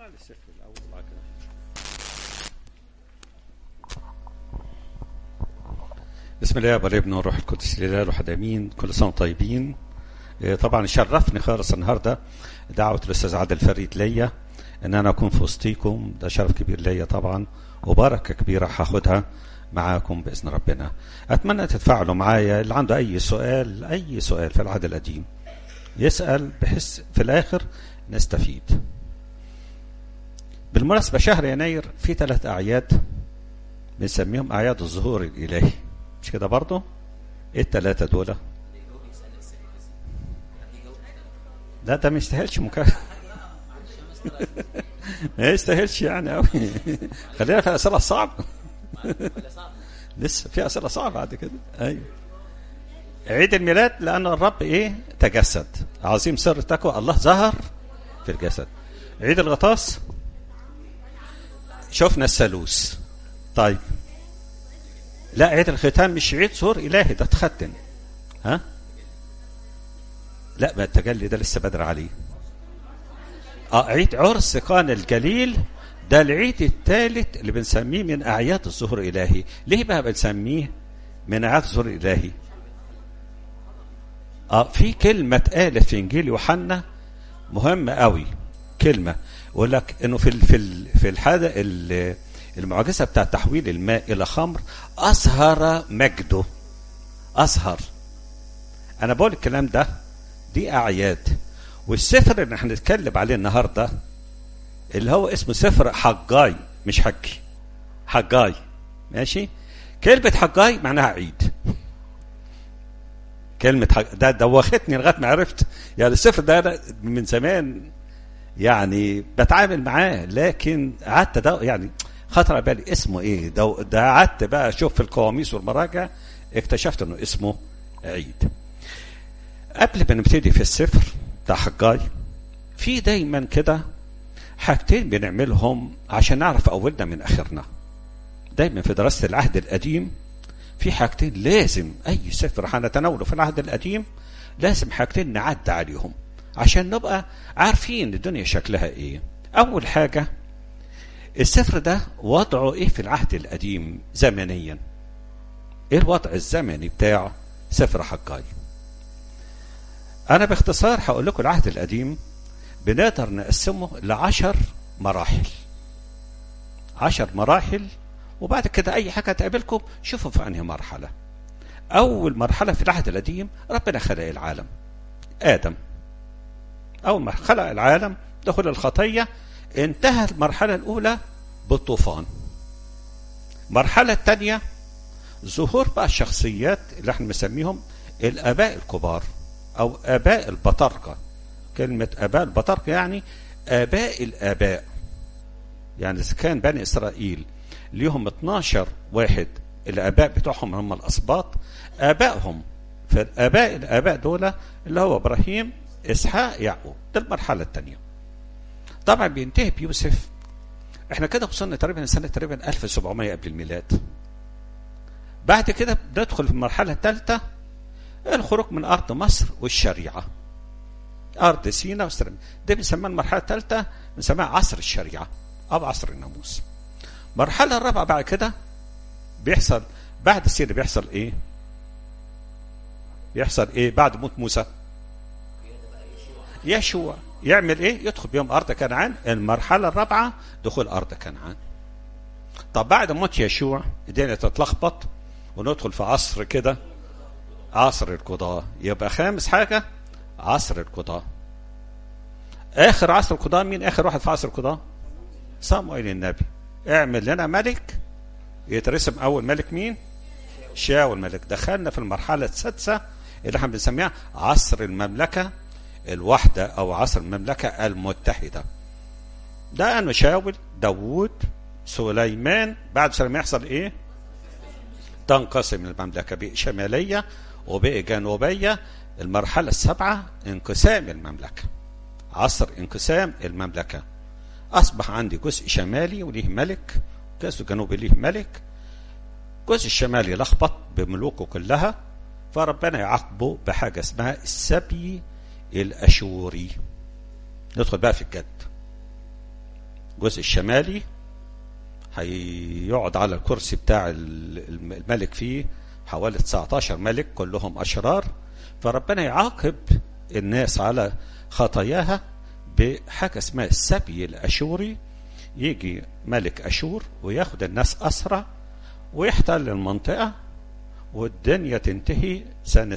طلع لي السفر الاول وبعد كده بسم الله والابن والروح القدس الاله الواحد امين كل سنه وانتم طيبين إيه، طبعا شرفني خالص النهارده دعوه الاستاذ عادل فريد ليا ان انا اكون في وسطيكم ده شرف كبير ليا طبعا وبركه كبيره هاخدها معاكم باذن ربنا اتمنى تتفاعلوا معايا اللي عنده اي سؤال اي سؤال في العهد القديم يسال بحيث في الاخر نستفيد بالمناسبه شهر يناير في ثلاث اعياد بنسميهم اعياد الظهور الالهي مش كده برضه ايه الثلاثه دول لا ده ما يستاهلش مكافأة ما يستاهلش يعني قوي خلينا في الاسئله الصعبه لسه في اسئله صعبه بعد كده ايوه عيد الميلاد لان الرب ايه تجسد عظيم سر التقوى الله ظهر في الجسد عيد الغطاس شفنا الثالوث طيب لا عيد الختام مش عيد ظهور الهي ده تختن ها لا ما التجلي ده لسه بدري عليه اه عيد عرس قانا الجليل ده العيد الثالث اللي بنسميه من اعياد الظهور الالهي ليه بقى بنسميه من اعياد الظهور الالهي اه في كلمه اتقالت في انجيل يوحنا مهمه قوي كلمه يقول لك انه في ال في ال في الحاجه ال- المعجزه بتاع تحويل الماء الى خمر اظهر مجده اظهر انا بقول الكلام ده دي اعياد والسفر اللي هنتكلم عليه النهارده اللي هو اسمه سفر حجاي مش حجي حجاي ماشي كلمة حجاي معناها عيد كلمة حج... ده دوختني لغاية ما عرفت يعني السفر ده أنا من زمان يعني بتعامل معاه لكن قعدت ده يعني خطر على بالي اسمه ايه ده ده قعدت بقى اشوف في القواميس والمراجع اكتشفت انه اسمه عيد قبل ما نبتدي في السفر بتاع حجاي في دايما كده حاجتين بنعملهم عشان نعرف اولنا من اخرنا دايما في دراسه العهد القديم في حاجتين لازم اي سفر هنتناوله في العهد القديم لازم حاجتين نعد عليهم عشان نبقى عارفين الدنيا شكلها ايه اول حاجه السفر ده وضعه ايه في العهد القديم زمنيا ايه الوضع الزمني بتاعه سفر حجاي انا باختصار هقول لكم العهد القديم بنقدر نقسمه لعشر مراحل عشر مراحل وبعد كده اي حاجه تقابلكم شوفوا في انهي مرحله اول مرحله في العهد القديم ربنا خلق العالم ادم اول ما خلق العالم دخل الخطيه انتهى المرحله الاولى بالطوفان المرحله الثانيه ظهور بقى الشخصيات اللي احنا بنسميهم الاباء الكبار او اباء البطاركه كلمه اباء البطاركه يعني اباء الاباء يعني اذا كان بني اسرائيل ليهم 12 واحد الاباء بتوعهم هم الاسباط ابائهم فالاباء الاباء دول اللي هو ابراهيم اسحاق يعقوب ده المرحله الثانيه طبعا بينتهي بيوسف احنا كده وصلنا تقريبا سنه تقريبا 1700 قبل الميلاد بعد كده بندخل في المرحله الثالثه الخروج من ارض مصر والشريعه ارض سينا وسلم ده بنسميها المرحله الثالثه بنسميها عصر الشريعه او عصر الناموس المرحله الرابعه بعد كده بيحصل بعد السير بيحصل ايه بيحصل ايه بعد موت موسى يشوع يعمل ايه يدخل بيوم ارض كنعان المرحله الرابعه دخول ارض كنعان طب بعد موت يشوع الدنيا تتلخبط وندخل في عصر كده عصر القضاء يبقى خامس حاجه عصر القضاء اخر عصر القضاء مين اخر واحد في عصر القضاء صموئيل النبي اعمل لنا ملك يترسم اول ملك مين شاول ملك دخلنا في المرحله السادسه اللي احنا بنسميها عصر المملكه الواحده او عصر المملكه المتحده ده انه شاول داوود سليمان بعد سليمان يحصل ايه تنقسم المملكه بقى شماليه وبقى جنوبيه المرحله السابعه انقسام المملكه عصر انقسام المملكه اصبح عندي جزء شمالي وليه ملك جزء جنوبي ليه ملك الجزء الشمالي لخبط بملوكه كلها فربنا يعاقبه بحاجه اسمها السبي الاشوري ندخل بقى في الجد الجزء الشمالي هيقعد على الكرسي بتاع الملك فيه حوالي 19 ملك كلهم أشرار فربنا يعاقب الناس على خطاياها بحاجة اسمها السبي الأشوري يجي ملك أشور وياخد الناس أسرى ويحتل المنطقة والدنيا تنتهي سنة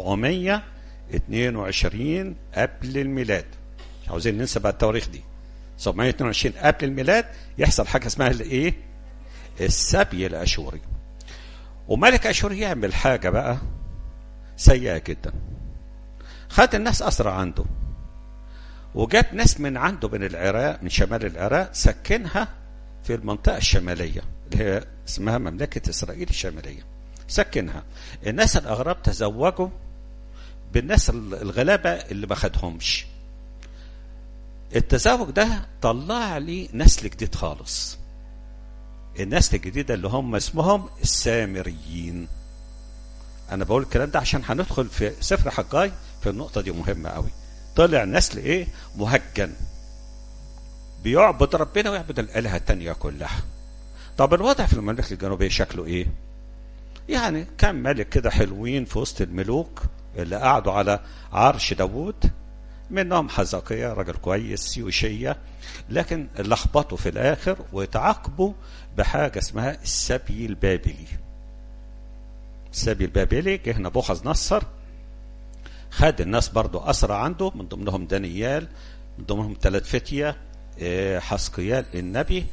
722 قبل الميلاد مش عاوزين ننسى بقى التواريخ دي 722 قبل الميلاد يحصل حاجة اسمها الايه السبي الأشوري وملك أشور يعمل حاجة بقى سيئة جدا خد الناس أسرى عنده وجاب ناس من عنده من العراق من شمال العراق سكنها في المنطقة الشمالية اللي هي اسمها مملكة إسرائيل الشمالية سكنها الناس الأغراب تزوجوا بالناس الغلابة اللي ما خدهمش التزاوج ده طلع لي نسل جديد خالص النسل الجديد اللي هم اسمهم السامريين انا بقول الكلام ده عشان هندخل في سفر حجاي في النقطه دي مهمه قوي طلع نسل ايه مهجن بيعبد ربنا ويعبد الالهه التانية كلها طب الوضع في المملكه الجنوبيه شكله ايه يعني كان ملك كده حلوين في وسط الملوك اللي قعدوا على عرش داوود منهم حزقية راجل كويس يوشية لكن لخبطوا في الآخر وتعاقبوا بحاجة اسمها السبي البابلي السبي البابلي جه نبوخذ نصر خد الناس برضو أسرى عنده من ضمنهم دانيال من ضمنهم ثلاث فتية حسقيال النبي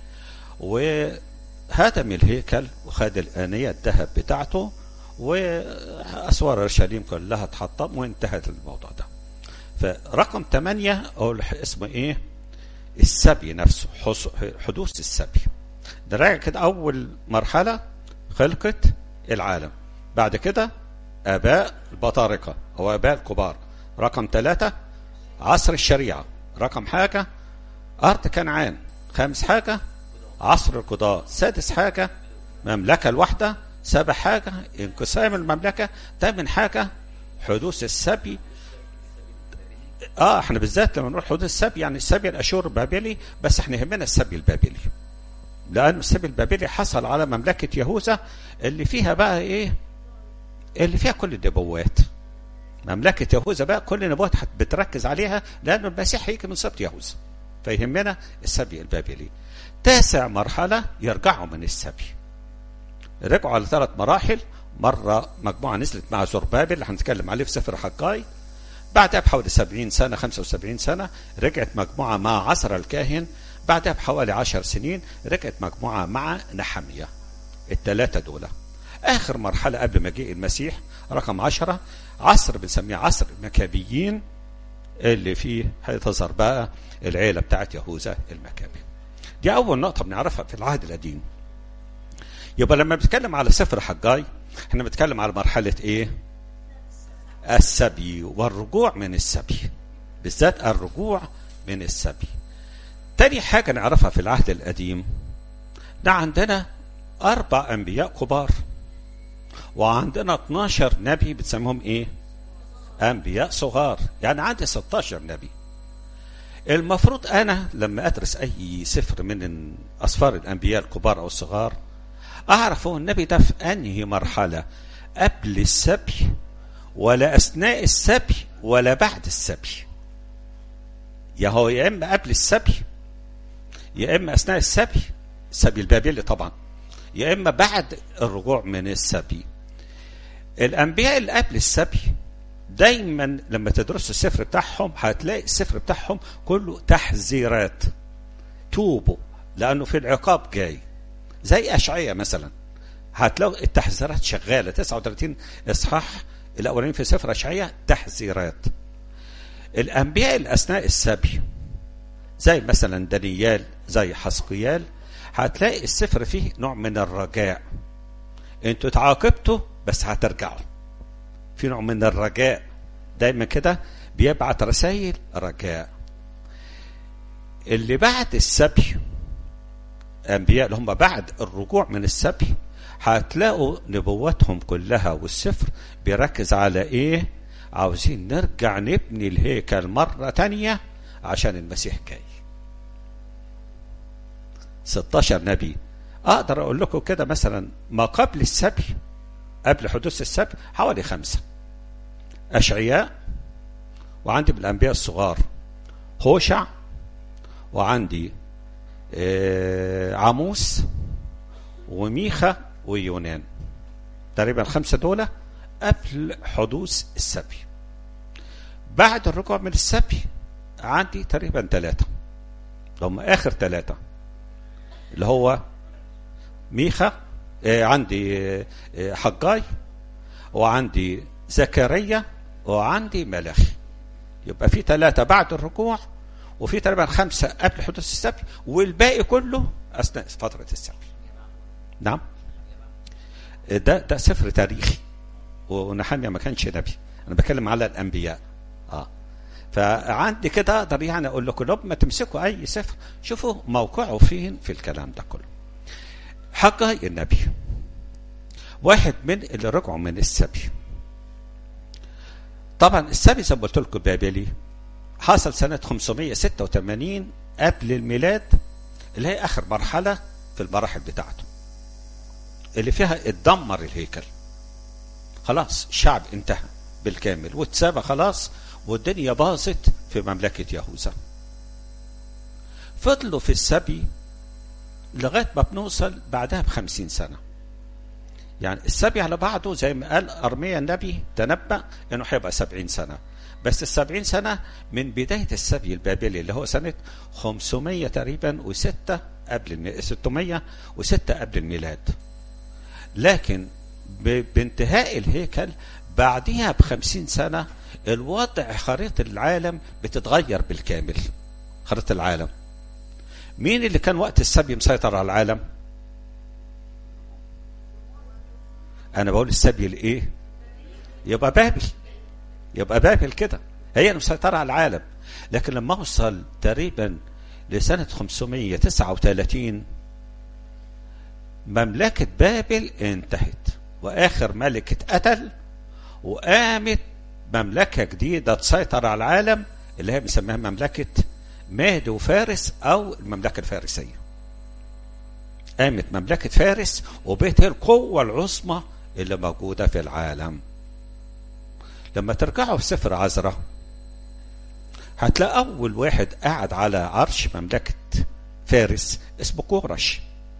وهدم الهيكل وخد الآنية الذهب بتاعته وأسوار أورشليم كلها اتحطم وانتهت الموضوع ده فرقم ثمانية أو اسمه إيه السبي نفسه حدوث السبي ده راجع كده أول مرحلة خلقت العالم بعد كده آباء البطارقة أو آباء الكبار رقم ثلاثة عصر الشريعة رقم حاجة أرض كنعان خامس حاجة عصر القضاء سادس حاجة مملكة الوحدة سابع حاجة انقسام المملكة ثامن حاجة حدوث السبي اه احنا بالذات لما نقول حدود السبي يعني السبي الاشور البابلي بس احنا يهمنا السبي البابلي لان السبي البابلي حصل على مملكه يهوذا اللي فيها بقى ايه اللي فيها كل النبوات مملكه يهوذا بقى كل النبوات بتركز عليها لان المسيح هيجي من سبط يهوذا فيهمنا السبي البابلي تاسع مرحله يرجعوا من السبي رجعوا على ثلاث مراحل مره مجموعه نزلت مع زربابل اللي هنتكلم عليه في سفر حقاي بعدها بحوالي 70 سنة 75 سنة رجعت مجموعة مع عصر الكاهن بعدها بحوالي 10 سنين رجعت مجموعة مع نحمية الثلاثة دول آخر مرحلة قبل مجيء المسيح رقم 10 عصر بنسميه عصر المكابيين اللي فيه هتظهر بقى العيلة بتاعت يهوذا المكابي دي أول نقطة بنعرفها في العهد القديم يبقى لما بنتكلم على سفر حجاي احنا بنتكلم على مرحلة ايه السبي والرجوع من السبي بالذات الرجوع من السبي تاني حاجة نعرفها في العهد القديم ده عندنا أربع أنبياء كبار وعندنا 12 نبي بتسميهم إيه؟ أنبياء صغار يعني عندي 16 نبي المفروض أنا لما أدرس أي سفر من أسفار الأنبياء الكبار أو الصغار أعرف هو النبي ده في أنهي مرحلة قبل السبي ولا أثناء السبي ولا بعد السبي يا هو يا إما قبل السبي يا إما أثناء السبي السبي البابلي طبعا يا إما بعد الرجوع من السبي الأنبياء اللي قبل السبي دايما لما تدرسوا السفر بتاعهم هتلاقي السفر بتاعهم كله تحذيرات توبوا لأنه في العقاب جاي زي أشعية مثلا هتلاقوا التحذيرات شغالة 39 إصحاح الأولين في سفر أشعية تحذيرات الأنبياء اللي أثناء السبي زي مثلا دانيال زي حسقيال هتلاقي السفر فيه نوع من الرجاء انتوا اتعاقبتوا بس هترجعوا في نوع من الرجاء دايما كده بيبعت رسائل رجاء اللي بعد السبي انبياء اللي هم بعد الرجوع من السبي هتلاقوا نبواتهم كلها والسفر بيركز على ايه عاوزين نرجع نبني الهيكل مرة تانية عشان المسيح جاي 16 نبي اقدر اقول لكم كده مثلا ما قبل السبي قبل حدوث السبي حوالي خمسه اشعياء وعندي من الانبياء الصغار هوشع وعندي آه عاموس وميخا ويونان تقريبا الخمسه دول قبل حدوث السبي بعد الرجوع من السبي عندي تقريبا ثلاثه هم اخر ثلاثه اللي هو ميخا آه عندي آه حجاي وعندي زكريا وعندي ملاخي يبقى في ثلاثة بعد الركوع وفي تقريبا خمسة قبل حدوث السبي والباقي كله أثناء فترة السبي نعم ده ده سفر تاريخي ونحمية ما كانش نبي أنا بتكلم على الأنبياء آه فعندي كده أقدر يعني أقول لكم لما تمسكوا أي سفر شوفوا موقعه فين في الكلام ده كله حجاي النبي واحد من اللي رجعوا من السبي طبعا السبي زي ما قلت لكم بابلي حصل سنة 586 قبل الميلاد اللي هي آخر مرحلة في المراحل بتاعته اللي فيها اتدمر الهيكل خلاص الشعب انتهى بالكامل واتسابى خلاص والدنيا باظت في مملكة يهوذا فضلوا في السبي لغاية ما بنوصل بعدها بخمسين سنة يعني السبي على بعضه زي ما قال أرميا النبي تنبأ إنه هيبقى سبعين سنة بس السبعين سنة من بداية السبي البابلي اللي هو سنة 500 تقريبا وستة قبل 600 وستة قبل الميلاد لكن بانتهاء الهيكل بعدها بخمسين سنة الوضع خريطة العالم بتتغير بالكامل خريطة العالم مين اللي كان وقت السبي مسيطر على العالم انا بقول السبي لايه يبقى بابل يبقى بابل كده هي اللي مسيطره على العالم لكن لما اوصل تقريبا لسنه 539 مملكه بابل انتهت واخر ملك اتقتل وقامت مملكه جديده تسيطر على العالم اللي هي بنسميها مملكه مهد وفارس او المملكه الفارسيه قامت مملكه فارس وبقت هي القوه العظمى اللي موجودة في العالم لما ترجعوا في سفر عزرة هتلاقي أول واحد قاعد على عرش مملكة فارس اسمه كورش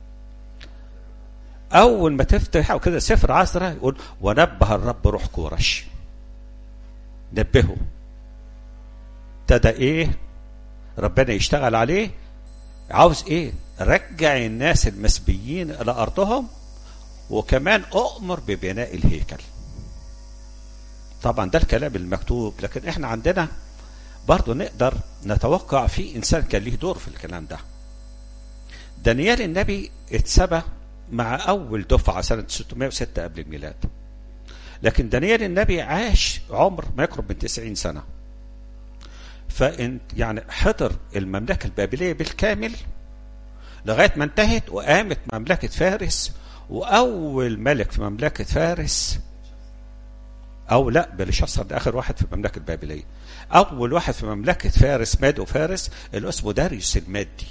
أول ما تفتح كده سفر عزرة يقول ونبه الرب روح كورش نبهه ابتدى إيه ربنا يشتغل عليه عاوز إيه رجع الناس المسبيين إلى أرضهم وكمان أؤمر ببناء الهيكل طبعا ده الكلام المكتوب لكن احنا عندنا برضو نقدر نتوقع في إنسان كان ليه دور في الكلام ده دانيال النبي اتسبى مع أول دفعة سنة 606 قبل الميلاد لكن دانيال النبي عاش عمر ما يقرب من 90 سنة فإن يعني حضر المملكة البابلية بالكامل لغاية ما انتهت وقامت مملكة فارس واول ملك في مملكه فارس او لا بلشصر ده اخر واحد في المملكه البابليه اول واحد في مملكه فارس ماد وفارس اللي اسمه داريوس المادي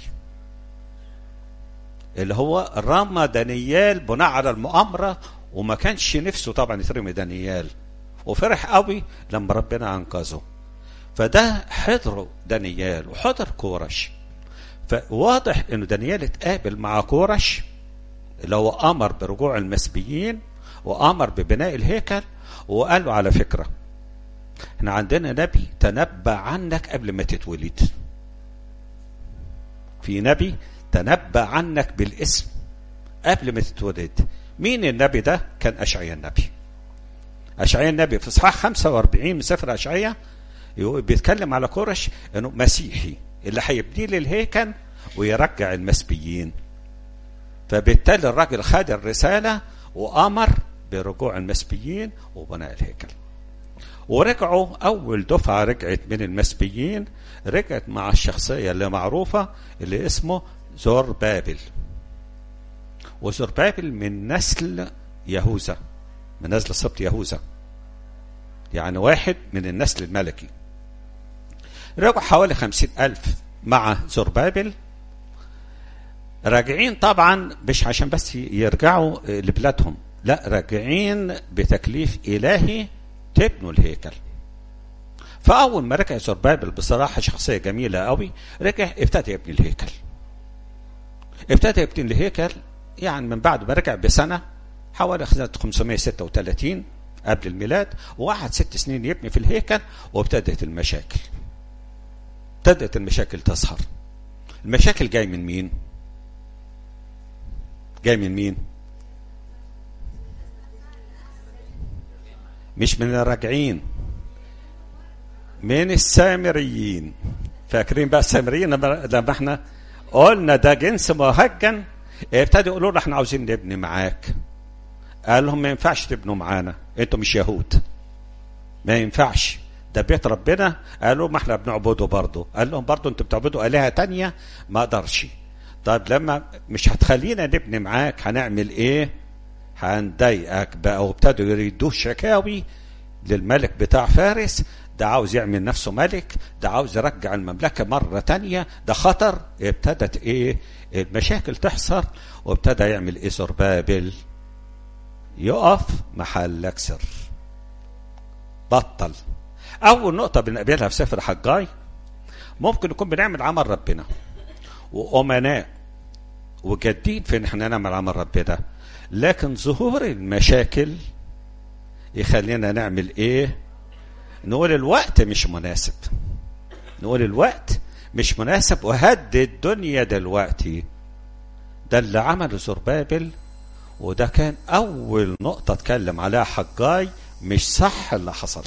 اللي هو رمى دانيال بناء على المؤامره وما كانش نفسه طبعا يترمي دانيال وفرح قوي لما ربنا انقذه فده حضره دانيال وحضر كورش فواضح انه دانيال اتقابل مع كورش اللي هو امر برجوع المسبيين وامر ببناء الهيكل وقال له على فكره احنا عندنا نبي تنبأ عنك قبل ما تتولد في نبي تنبأ عنك بالاسم قبل ما تتولد مين النبي ده كان أشعياء النبي أشعياء النبي في إصحاح 45 من سفر أشعياء بيتكلم على كورش انه مسيحي اللي هيبني لي الهيكل ويرجع المسبيين فبالتالي الراجل خد الرساله وامر برجوع المسبيين وبناء الهيكل ورجعوا اول دفعه رجعت من المسبيين رجعت مع الشخصيه اللي معروفه اللي اسمه زور بابل وزور بابل من نسل يهوذا من نسل سبط يهوذا يعني واحد من النسل الملكي رجعوا حوالي خمسين ألف مع زربابل راجعين طبعا مش عشان بس يرجعوا لبلادهم لا راجعين بتكليف إلهي تبنوا الهيكل فأول ما رجع زربابل بصراحة شخصية جميلة قوي رجع ابتدى يبني الهيكل ابتدى يبني الهيكل يعني من بعد ما رجع بسنة حوالي سنة 536 قبل الميلاد وقعد ست سنين يبني في الهيكل وابتدت المشاكل ابتدت المشاكل تظهر المشاكل جاي من مين جاي من مين مش من الراجعين من السامريين فاكرين بقى السامريين لما احنا قلنا ده جنس مهجن ابتدوا يقولوا له احنا عاوزين نبني معاك قال لهم ما ينفعش تبنوا معانا انتوا مش يهود ما ينفعش ده بيت ربنا قالوا ما احنا بنعبده برضه قال لهم برضه انتوا بتعبدوا الهه تانية ما اقدرش طيب لما مش هتخلينا نبني معاك هنعمل ايه هنضايقك بقى وابتدوا يريدوه شكاوي للملك بتاع فارس ده عاوز يعمل نفسه ملك ده عاوز يرجع المملكة مرة تانية ده خطر ابتدت ايه المشاكل تحصل وابتدى يعمل ايه زربابل يقف محلك سر بطل اول نقطة بنقابلها في سفر حجاي ممكن نكون بنعمل عمل ربنا وأمناء وجادين في ان احنا نعمل عمل ربنا لكن ظهور المشاكل يخلينا نعمل ايه نقول الوقت مش مناسب نقول الوقت مش مناسب وهد الدنيا دلوقتي ده اللي عمله زربابل وده كان اول نقطة اتكلم عليها حجاي مش صح اللي حصل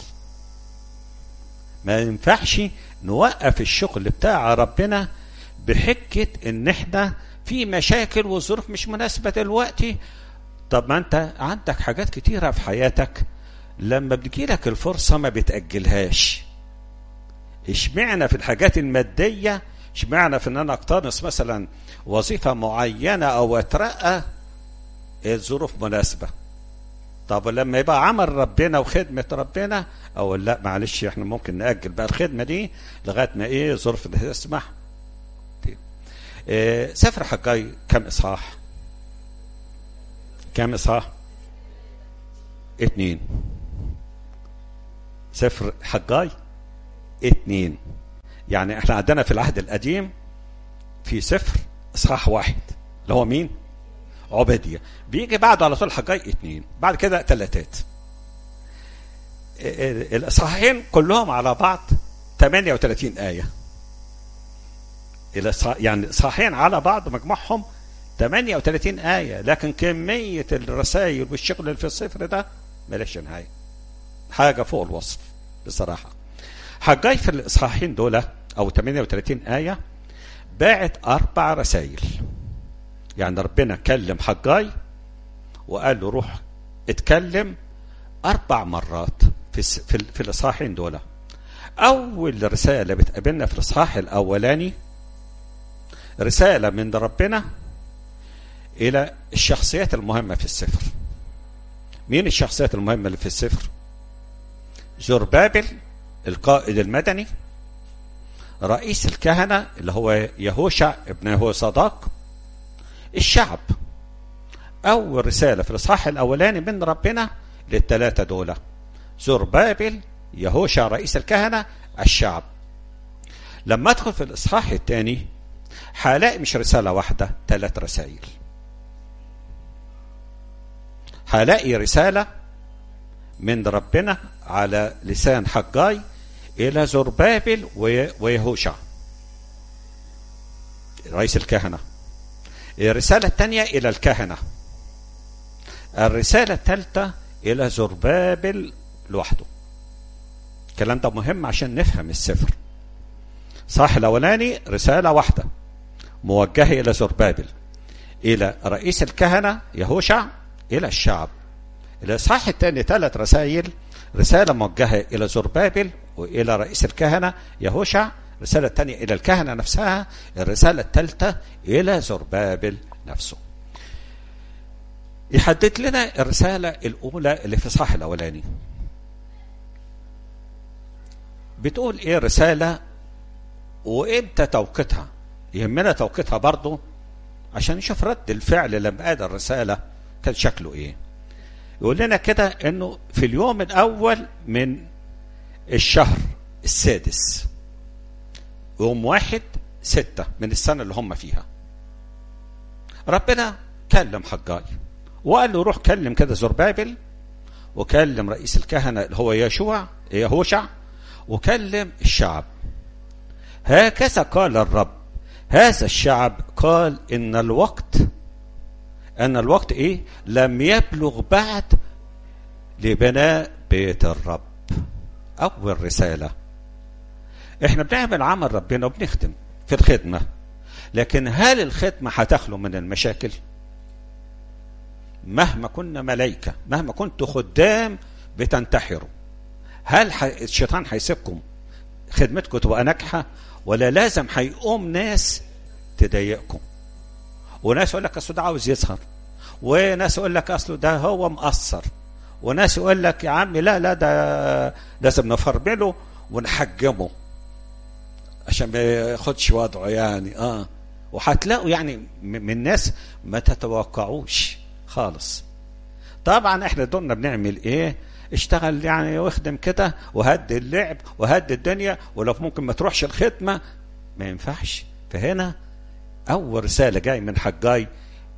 ما ينفعش نوقف الشغل بتاع ربنا بحجة ان احنا في مشاكل وظروف مش مناسبة دلوقتي طب ما انت عندك حاجات كتيرة في حياتك لما بتجيلك الفرصة ما بتأجلهاش اشمعنى في الحاجات المادية اشمعنى في ان انا اقتنص مثلا وظيفة معينة او اترقى الظروف مناسبة طب لما يبقى عمل ربنا وخدمة ربنا او لا معلش احنا ممكن نأجل بقى الخدمة دي لغاية ما ايه ظروف تسمح إيه سفر حجاي كم اصحاح كم اصحاح اتنين سفر حجاي اتنين يعني احنا عندنا في العهد القديم في سفر اصحاح واحد اللي هو مين عبيدية بيجي بعده على طول حجاي اتنين بعد كده تلاتات الاصحاحين كلهم على بعض 38 آية يعني اصحاحين على بعض مجموعهم 38 آية لكن كمية الرسائل والشغل اللي في الصفر ده ملاش نهاية حاجة فوق الوصف بصراحة حجاي في الإصحاحين دول أو 38 آية باعت أربع رسائل يعني ربنا كلم حجاي وقال له روح اتكلم أربع مرات في في, في الإصحاحين دول أول رسالة بتقابلنا في الإصحاح الأولاني رسالة من ربنا إلى الشخصيات المهمة في السفر مين الشخصيات المهمة اللي في السفر زربابل القائد المدني رئيس الكهنة اللي هو يهوشع ابن هو صداق الشعب أول رسالة في الإصحاح الأولاني من ربنا للثلاثة دول زربابل يهوشع رئيس الكهنة الشعب لما أدخل في الإصحاح الثاني هلاقي مش رسالة واحدة ثلاث رسائل هلاقي رسالة من ربنا على لسان حجاي إلى زربابل ويهوشع رئيس الكهنة الرسالة الثانية إلى الكهنة الرسالة الثالثة إلى زربابل لوحده الكلام ده مهم عشان نفهم السفر صح الأولاني رسالة واحدة موجهة إلى زربابل إلى رئيس الكهنة يهوشع إلى الشعب الإصحاح الثاني ثلاث رسائل رسالة موجهة إلى زربابل وإلى رئيس الكهنة يهوشع الرسالة الثانية إلى الكهنة نفسها الرسالة الثالثة إلى زربابل نفسه يحدد لنا الرسالة الأولى اللي في الصح الأولاني بتقول إيه الرسالة وإمتى توقيتها يهمنا توقيتها برضو عشان نشوف رد الفعل لما ادى الرساله كان شكله ايه يقول لنا كده انه في اليوم الاول من الشهر السادس يوم واحد ستة من السنة اللي هم فيها ربنا كلم حجاي وقال له روح كلم كده زربابل وكلم رئيس الكهنة اللي هو يشوع يهوشع وكلم الشعب هكذا قال الرب هذا الشعب قال ان الوقت ان الوقت ايه لم يبلغ بعد لبناء بيت الرب اول رساله احنا بنعمل عمل ربنا وبنخدم في الخدمه لكن هل الخدمه هتخلو من المشاكل مهما كنا ملائكه مهما كنتوا خدام بتنتحروا هل الشيطان هيسيبكم خدمتكم تبقى ناجحه ولا لازم هيقوم ناس تضايقكم وناس يقول لك اصل ده عاوز يسهر وناس يقول لك اصله ده هو مقصر وناس يقول لك يا عم لا لا ده لازم نفرمله ونحجمه عشان ما ياخدش وضعه يعني اه وهتلاقوا يعني من ناس ما تتوقعوش خالص طبعا احنا دولنا بنعمل ايه اشتغل يعني واخدم كده وهد اللعب وهد الدنيا ولو ممكن ما تروحش الخدمه ما ينفعش فهنا اول رساله جاي من حجاي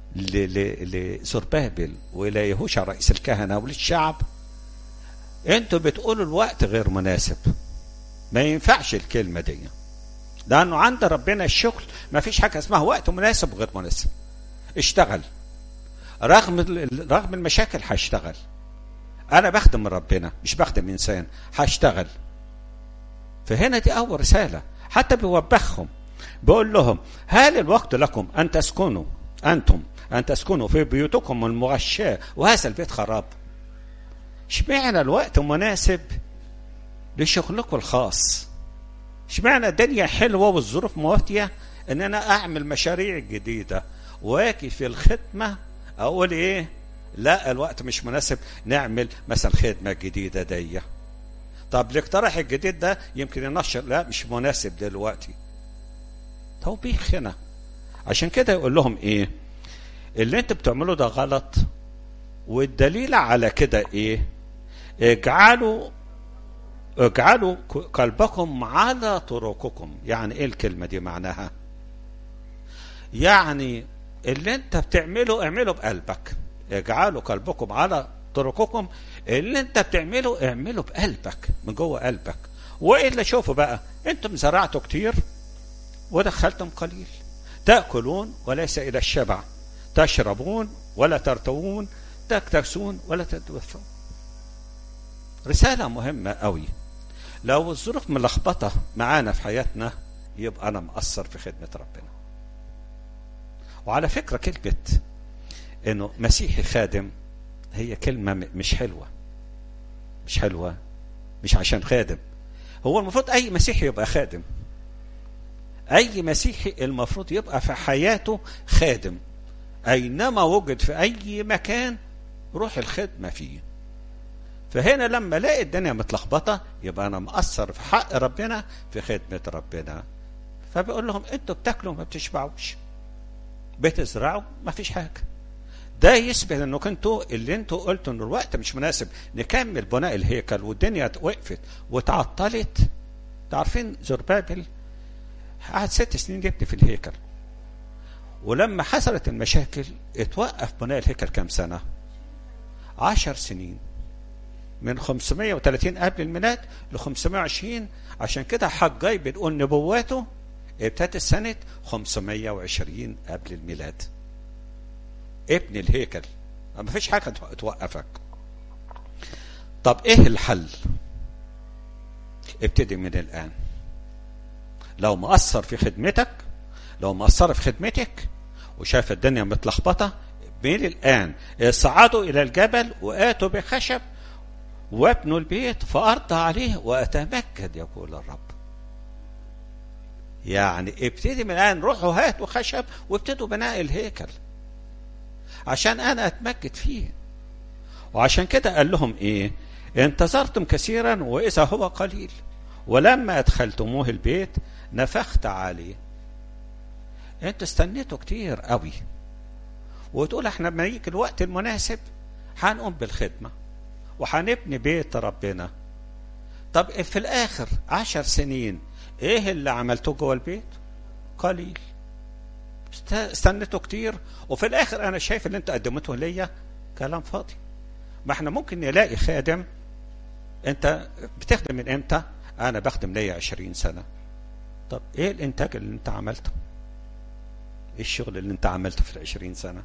لزربابل والى يهوشع رئيس الكهنه وللشعب انتوا بتقولوا الوقت غير مناسب ما ينفعش الكلمه دي لانه عند ربنا الشغل ما فيش حاجه اسمها وقت مناسب وغير مناسب اشتغل رغم رغم المشاكل هشتغل انا بخدم ربنا مش بخدم انسان هشتغل فهنا دي اول رساله حتى بيوبخهم بيقول لهم هل الوقت لكم ان تسكنوا انتم ان تسكنوا في بيوتكم المغشاه وهذا البيت خراب اشمعنى الوقت مناسب لشغلكم الخاص اشمعنى الدنيا حلوه والظروف مواتيه ان انا اعمل مشاريع جديده واجي في الخدمه اقول ايه لا الوقت مش مناسب نعمل مثلا خدمه جديده دي طب الاقتراح الجديد ده يمكن ينشر لا مش مناسب دلوقتي توبيخ هنا عشان كده يقول لهم ايه اللي انت بتعمله ده غلط والدليل على كده ايه اجعلوا اجعلوا قلبكم على طرقكم يعني ايه الكلمه دي معناها يعني اللي انت بتعمله اعمله بقلبك اجعلوا قلبكم على طرقكم اللي انت بتعمله اعمله بقلبك من جوه قلبك والا شوفوا بقى انتم زرعتوا كتير ودخلتم قليل تاكلون وليس الى الشبع تشربون ولا ترتوون تكتسون ولا تتوفون رساله مهمه قوي لو الظروف ملخبطه معانا في حياتنا يبقى انا مقصر في خدمه ربنا وعلى فكره كلمه انه مسيحي خادم هي كلمه مش حلوه مش حلوه مش عشان خادم هو المفروض اي مسيحي يبقى خادم اي مسيحي المفروض يبقى في حياته خادم اينما وجد في اي مكان روح الخدمه فيه فهنا لما الاقي الدنيا متلخبطه يبقى انا مقصر في حق ربنا في خدمه ربنا فبيقول لهم انتوا بتاكلوا ما بتشبعوش بتزرعوا ما فيش حاجه ده يثبت انه كنتوا اللي انتوا قلتوا ان الوقت مش مناسب نكمل بناء الهيكل والدنيا وقفت وتعطلت تعرفين زربابل قعد ست سنين يبني في الهيكل ولما حصلت المشاكل اتوقف بناء الهيكل كام سنة عشر سنين من 530 قبل الميلاد ل 520 عشان كده حجاي بنقول نبواته ابتدت سنة 520 قبل الميلاد ابن الهيكل ما فيش حاجة توقفك طب ايه الحل ابتدي من الآن لو مقصر في خدمتك لو مقصر في خدمتك وشايف الدنيا متلخبطة من الآن اصعدوا إلى الجبل وآتوا بخشب وابنوا البيت فأرضى عليه وأتمجد يقول الرب يعني ابتدي من الآن روحوا هاتوا خشب وابتدوا بناء الهيكل عشان أنا أتمجد فيه وعشان كده قال لهم إيه انتظرتم كثيرا وإذا هو قليل ولما أدخلتموه البيت نفخت عليه انتوا استنيتوا كتير قوي وتقول احنا لما يجي الوقت المناسب هنقوم بالخدمة وهنبني بيت ربنا طب في الاخر عشر سنين ايه اللي عملتوه جوه البيت قليل استنيتوا كتير وفي الاخر انا شايف اللي انتوا قدمته ليا كلام فاضي ما احنا ممكن نلاقي خادم انت بتخدم من امتى انا بخدم ليا عشرين سنة طب ايه الانتاج اللي انت عملته ايه الشغل اللي انت عملته في العشرين سنة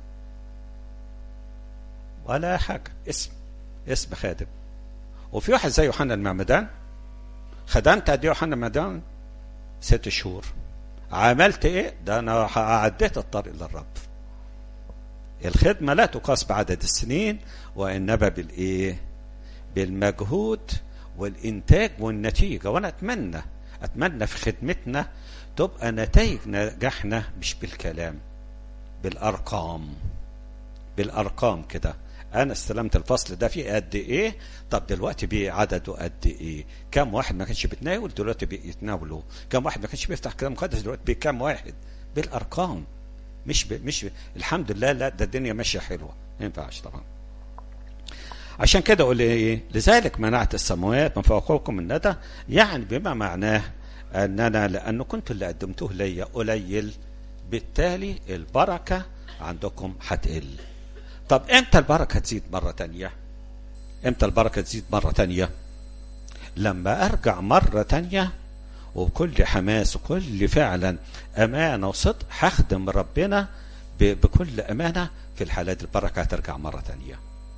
ولا حاجة اسم اسم خادم وفي واحد زي يوحنا المعمدان خدمت قد ايه يوحنا المعمدان ست شهور عملت ايه ده انا عديت الطريق للرب الخدمة لا تقاس بعدد السنين وإنما بالإيه بالمجهود والإنتاج والنتيجة وأنا أتمنى أتمنى في خدمتنا تبقى نتائج نجاحنا مش بالكلام بالأرقام بالأرقام كده أنا استلمت الفصل ده فيه قد إيه طب دلوقتي بيه عدده قد إيه كم واحد ما كانش بيتناول دلوقتي بيتناولوا كم واحد ما كانش بيفتح كلام مقدس دلوقتي بكام واحد بالأرقام مش ب... مش ب... الحمد لله لا ده الدنيا ماشيه حلوه ما ينفعش طبعا عشان كده اقول ايه لذلك منعت السماوات من فوقكم الندى يعني بما معناه ان انا لانه كنت اللي قدمتوه ليا قليل بالتالي البركه عندكم هتقل طب امتى البركه تزيد مره تانية امتى البركه تزيد مره تانية لما ارجع مره تانية وبكل حماس وكل فعلا امانه وصدق هخدم ربنا بكل امانه في الحالات البركه هترجع مره تانية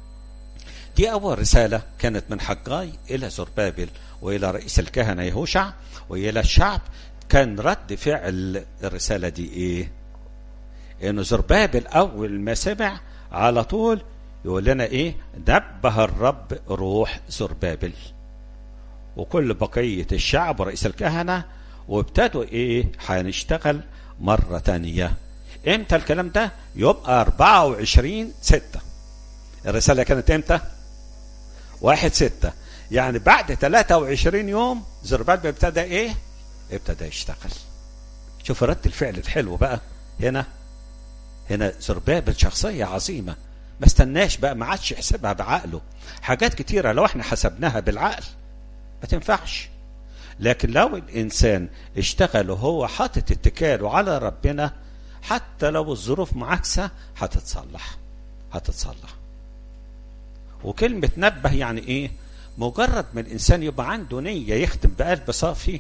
دي اول رساله كانت من حجاي الى زربابل والى رئيس الكهنه يهوشع والى الشعب كان رد فعل الرساله دي ايه انه زربابل اول ما سمع على طول يقول لنا ايه نبه الرب روح زربابل وكل بقية الشعب ورئيس الكهنة وابتدوا ايه هنشتغل مرة تانية امتى الكلام ده يبقى 24 ستة الرسالة كانت امتى واحد ستة يعني بعد 23 يوم زربابل ابتدى ايه ابتدى يشتغل شوف رد الفعل الحلو بقى هنا هنا زربابل شخصية عظيمة ما استناش بقى ما عادش يحسبها بعقله حاجات كتيرة لو احنا حسبناها بالعقل ما تنفعش لكن لو الانسان اشتغل وهو حاطط اتكاله على ربنا حتى لو الظروف معاكسه هتتصلح هتتصلح وكلمة نبه يعني ايه مجرد ما الانسان يبقى عنده نية يخدم بقلب صافي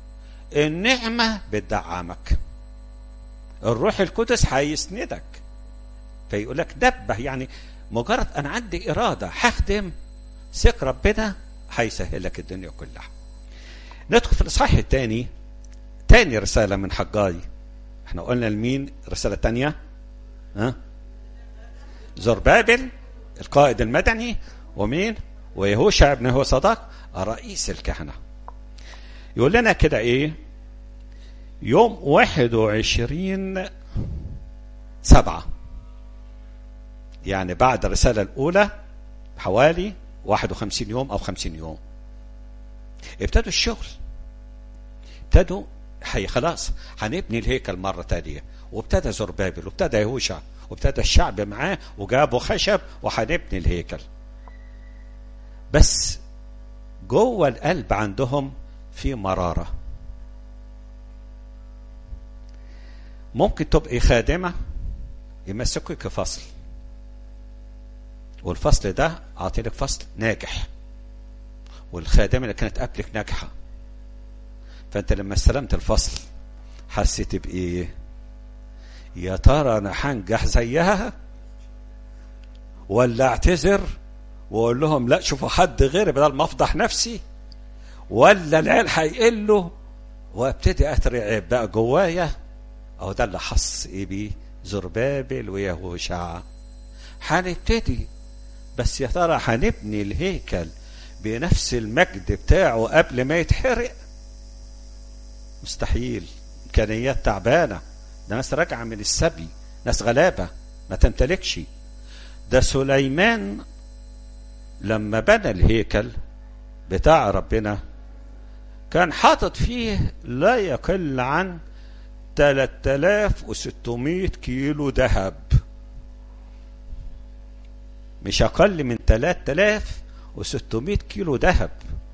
النعمة بتدعمك الروح القدس هيسندك فيقول لك نبه يعني مجرد انا عندي اراده هخدم ثق ربنا هيسهل لك الدنيا كلها ندخل في الاصحاح الثاني تاني رسالة من حجاي احنا قلنا لمين رسالة تانية ها زربابل القائد المدني ومين ويهوشع ابن هو صدق رئيس الكهنة يقول لنا كده ايه يوم واحد وعشرين سبعة يعني بعد الرسالة الأولى حوالي 51 يوم أو 50 يوم ابتدوا الشغل ابتدوا حي خلاص هنبني الهيكل مرة تانية وابتدى زربابل وابتدى يهوشع وابتدى الشعب معاه وجابوا خشب وهنبني الهيكل بس جوه القلب عندهم في مرارة ممكن تبقي خادمة يمسكك فصل والفصل ده اعطيلك فصل ناجح والخادمه اللي كانت قبلك ناجحه فانت لما استلمت الفصل حسيت بايه يا ترى انا هنجح زيها ولا اعتذر واقول لهم لا شوفوا حد غيري بدل ما افضح نفسي ولا العيال هيقلوا وابتدي اترعب بقى جوايا اهو ده اللي حس ايه بيه زربابل ويهوشع هنبتدي بس يا ترى هنبني الهيكل بنفس المجد بتاعه قبل ما يتحرق مستحيل امكانيات تعبانه ده ناس راجعه من السبي ناس غلابه ما تمتلكش ده سليمان لما بنى الهيكل بتاع ربنا كان حاطط فيه لا يقل عن 3600 كيلو ذهب مش أقل من 3600 كيلو ذهب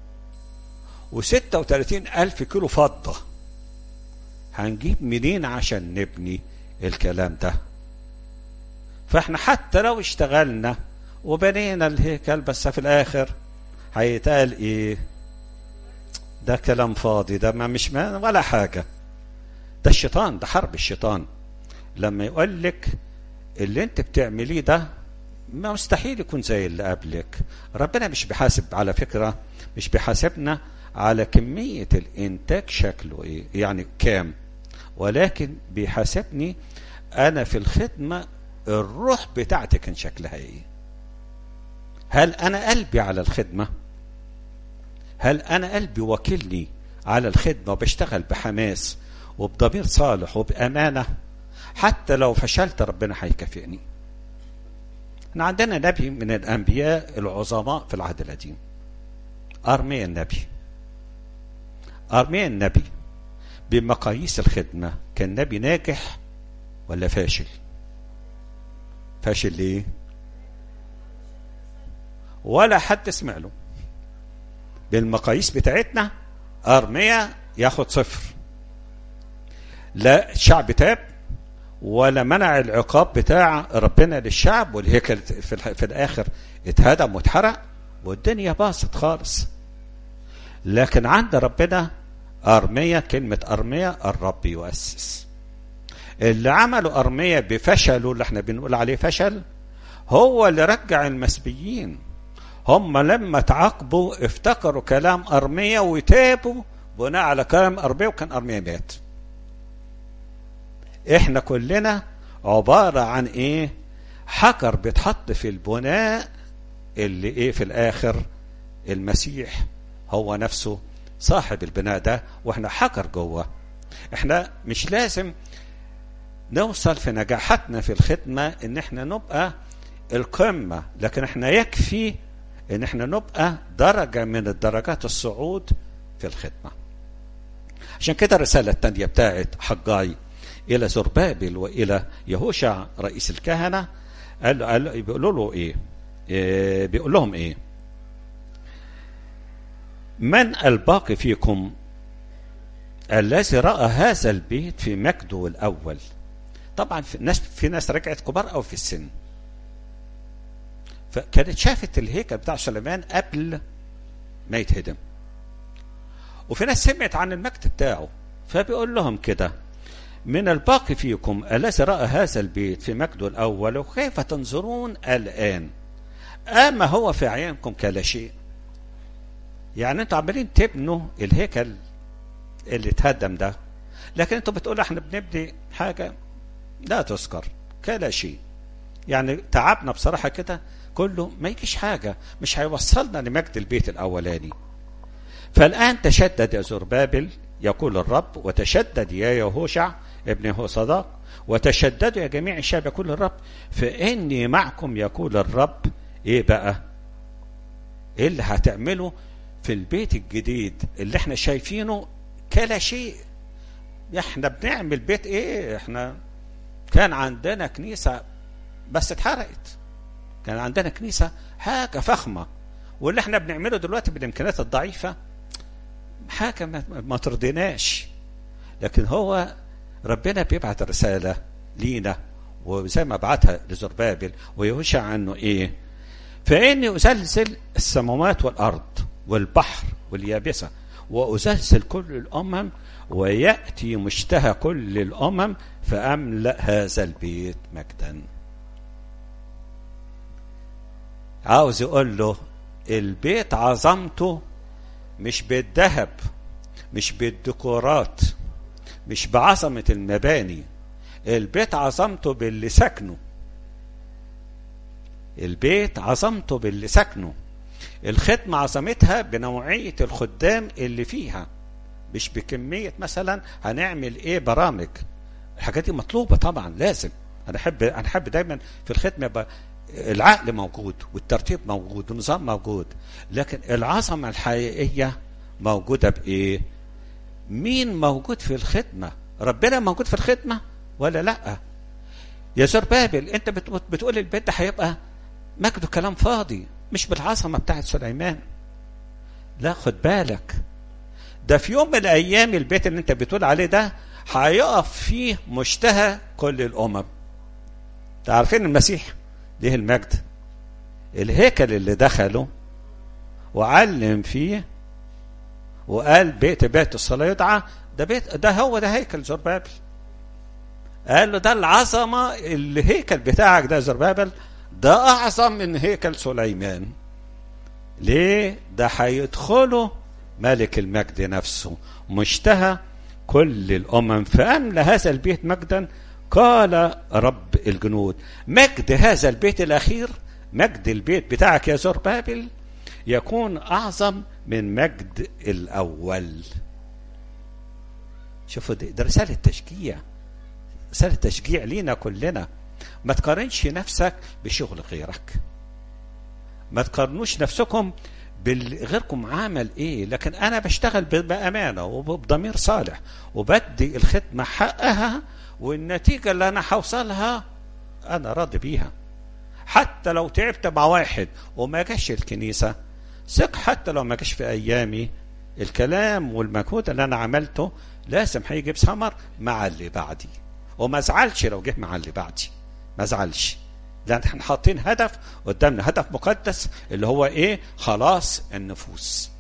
و36 ألف كيلو فضة هنجيب منين عشان نبني الكلام ده فاحنا حتى لو اشتغلنا وبنينا الهيكل بس في الآخر هيتقال ايه ده كلام فاضي ده ما مش ما ولا حاجة ده الشيطان ده حرب الشيطان لما يقول لك اللي انت بتعمليه ده ما مستحيل يكون زي اللي قبلك ربنا مش بيحاسب على فكرة مش بيحاسبنا على كمية الإنتاج شكله إيه يعني كام ولكن بيحاسبني أنا في الخدمة الروح بتاعتي كان شكلها إيه هل أنا قلبي على الخدمة هل أنا قلبي وكلني على الخدمة وبشتغل بحماس وبضمير صالح وبأمانة حتى لو فشلت ربنا هيكافئني احنا عندنا نبي من الأنبياء العظماء في العهد القديم أرميا النبي أرميا النبي بمقاييس الخدمة كان نبي ناجح ولا فاشل فاشل ليه ولا حد سمع له بالمقاييس بتاعتنا أرميا ياخد صفر لا الشعب تاب ولا منع العقاب بتاع ربنا للشعب والهيكل في, في الآخر اتهدم واتحرق والدنيا باظت خالص لكن عند ربنا أرمية كلمة أرمية الرب يؤسس اللي عملوا أرمية بفشله اللي احنا بنقول عليه فشل هو اللي رجع المسبيين هم لما تعاقبوا افتكروا كلام أرمية وتابوا بناء على كلام أرمية وكان أرمية مات احنا كلنا عبارة عن ايه حجر بيتحط في البناء اللي ايه في الاخر المسيح هو نفسه صاحب البناء ده واحنا حجر جوه احنا مش لازم نوصل في نجاحاتنا في الخدمة ان احنا نبقى القمة لكن احنا يكفي ان احنا نبقى درجة من الدرجات الصعود في الخدمة عشان كده الرسالة التانية بتاعت حجاي إلى زربابل وإلى يهوشع رئيس الكهنة قال له قال بيقولوا له إيه؟, إيه بيقول لهم إيه من الباقي فيكم الذي رأى هذا البيت في مجده الأول طبعا في ناس في ناس رجعت كبار أو في السن فكانت شافت الهيكل بتاع سليمان قبل ما يتهدم وفي ناس سمعت عن المجد بتاعه فبيقول لهم كده من الباقي فيكم الذي رأى هذا البيت في مجده الأول وكيف تنظرون الآن أما هو في عينكم كلا شيء يعني انتوا عمالين تبنوا الهيكل اللي اتهدم ده لكن انتوا بتقولوا احنا بنبني حاجة لا تذكر كلا شيء يعني تعبنا بصراحة كده كله ما يجيش حاجة مش هيوصلنا لمجد البيت الأولاني فالآن تشدد يا زربابل يقول الرب وتشدد يا يهوشع ابن هو صداق وتشددوا يا جميع الشعب يقول الرب فإني معكم يقول الرب إيه بقى إيه اللي هتعمله في البيت الجديد اللي احنا شايفينه كلا شيء احنا بنعمل بيت ايه احنا كان عندنا كنيسة بس اتحرقت كان عندنا كنيسة حاجة فخمة واللي احنا بنعمله دلوقتي بالامكانيات الضعيفة حاجة ما, ما ترضيناش لكن هو ربنا بيبعت الرسالة لينا وزي ما بعتها لزربابل ويهوشع عنه ايه فاني ازلزل السماوات والارض والبحر واليابسه وازلزل كل الامم وياتي مشتهى كل الامم فاملا هذا البيت مجدا عاوز يقول له البيت عظمته مش بالذهب مش بالديكورات مش بعظمة المباني البيت عظمته باللي سكنه البيت عظمته باللي سكنه الخدمة عظمتها بنوعية الخدام اللي فيها مش بكمية مثلا هنعمل ايه برامج الحاجات دي مطلوبة طبعا لازم انا احب انا احب دايما في الخدمة يبقى العقل موجود والترتيب موجود والنظام موجود لكن العظمة الحقيقية موجودة بإيه؟ مين موجود في الخدمة؟ ربنا موجود في الخدمة ولا لا يا زربابل انت بت- بتقول البيت ده هيبقى مجده كلام فاضي مش بالعظمة بتاعت سليمان لا خد بالك ده في يوم من الايام البيت اللي انت بتقول عليه ده هيقف فيه مشتهى كل الامم تعرفين المسيح ليه المجد الهيكل اللي دخله وعلم فيه وقال بيت بيت الصلاة يدعى ده بيت ده هو ده هيكل زربابل قال له ده العظمة الهيكل بتاعك ده زربابل ده أعظم من هيكل سليمان ليه ده هيدخله ملك المجد نفسه مشتهى كل الأمم فأملى هذا البيت مجدا قال رب الجنود مجد هذا البيت الأخير مجد البيت بتاعك يا زربابل يكون أعظم من مجد الأول شوفوا دي ده رسالة تشجيع رسالة تشجيع لينا كلنا ما تقارنش نفسك بشغل غيرك ما تقارنوش نفسكم بغيركم عمل ايه لكن انا بشتغل ب- بامانه وبضمير صالح وبدي الخدمه حقها والنتيجه اللي انا هوصلها انا راضي بيها حتى لو تعبت مع واحد وما جاش الكنيسه ثق حتى لو ما جاش في ايامي الكلام والمجهود اللي انا عملته لازم هيجيب ثمر مع اللي بعدي وما ازعلش لو جه مع اللي بعدي ما ازعلش لان احنا حاطين هدف قدامنا هدف مقدس اللي هو ايه خلاص النفوس